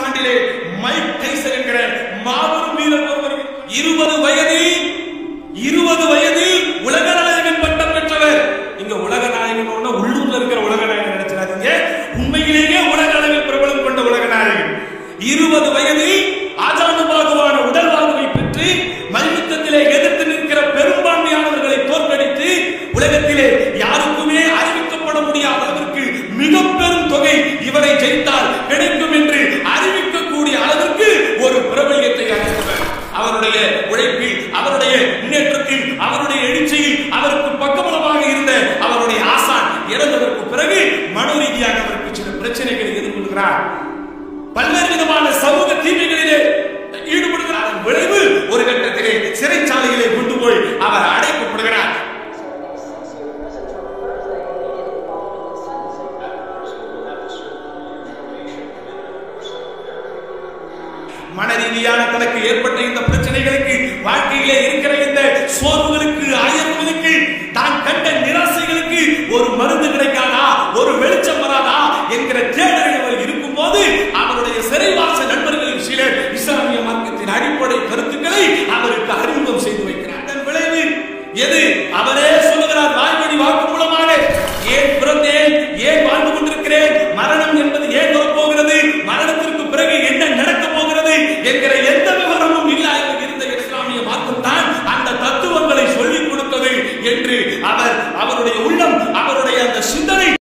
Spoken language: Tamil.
ஆண்டிலே மைக் டைசன் என்கிற மாபெரும் வீரர் ஒருவர் இருபது வயதில் இருபது வயதில் உலக நாயகன் பட்டம் பெற்றவர் இங்க உலக நாயகன் ஒண்ணு உள்ளூர்ல இருக்கிற உலக நாயகன் நினைச்சிடாதீங்க உண்மையிலேயே உலக அளவில் பிரபலம் கொண்ட உலக நாயகன் இருபது வயதில் ஆஜானுபாகுவான உடல் வாழ்வை பெற்று மல்யுத்தத்திலே எதிர்த்து நிற்கிற பெரும்பான்மையானவர்களை தோற்கடித்து உலகத்திலே யாருக்குமே அறிவிக்கப்பட முடியாத அளவிற்கு மிக பெரும் தொகை இவரை ஜெயித்தால் கிடைக்கும் என்று அறிவிக்கக்கூடிய அளவிற்கு ஒரு பிரபல்யத்தை அடைந்தவர் அவருடைய உழைப்பில் அவருடைய முன்னேற்றத்தில் அவருடைய எழுச்சியில் அவருக்கு பக்கபலமாக இருந்த அவருடைய ஆசான் இறந்ததற்கு பிறகு மனோ ரீதியாக அவருக்கு சில பிரச்சனைகளை எதிர்கொள்கிறார் பல்வேறு விதமான சமூக தீமைகளிலே ஈடுபடுகிறார் அதன் விளைவு ஒரு கட்டத்திலே சிறைச்சாலையிலே கொண்டு போய் அவர் அடைக்கப்படுகிறார் மன ரீதியான தனக்கு ஏற்பட்ட இந்த பிரச்சனைகளுக்கு வாழ்க்கையிலே இருக்கிற இந்த சோர்வுகளுக்கு அயர்வுகளுக்கு தான் கண்ட நிராசைகளுக்கு ஒரு மருந்து கிடைக்காதா ஒரு வெளிச்சம் வராதா என்கிற தேடலில் அவர் இருக்கும்போது அவருடைய சிறைவாச நண்பர்களில் சிலர் இஸ்லாமிய மார்க்கத்தின் அடிப்படை கருத்துக்களை அவருக்கு அறிமுகம் செய்து வைக்கிறார் அதன் விளைவு எது அவரே